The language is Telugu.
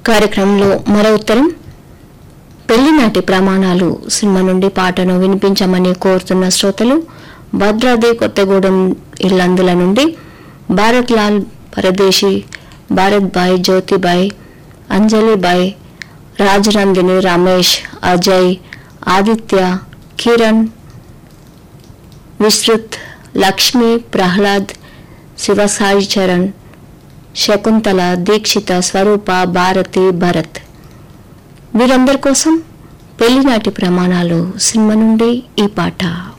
కార్యక్రమంలో మరో ఉత్తరం పెళ్లినాటి ప్రమాణాలు సినిమా నుండి పాటను వినిపించమని కోరుతున్న శ్రోతలు భద్రాద్రి కొత్తగూడెం ఇల్లందుల నుండి భారత్ లాల్ పరదేశి భారత్ బాయ్ జ్యోతిబాయ్ అంజలిబాయ్ రాజనందిని రమేష్ అజయ్ ఆదిత్య కిరణ్ విస్తృత్ లక్ష్మి ప్రహ్లాద్ శివసాయి చరణ్ శకుంతల దీక్షిత స్వరూప భారతి భరత్ వీరందరి కోసం పెళ్లినాటి ప్రమాణాలు సినిమా నుండి ఈ పాట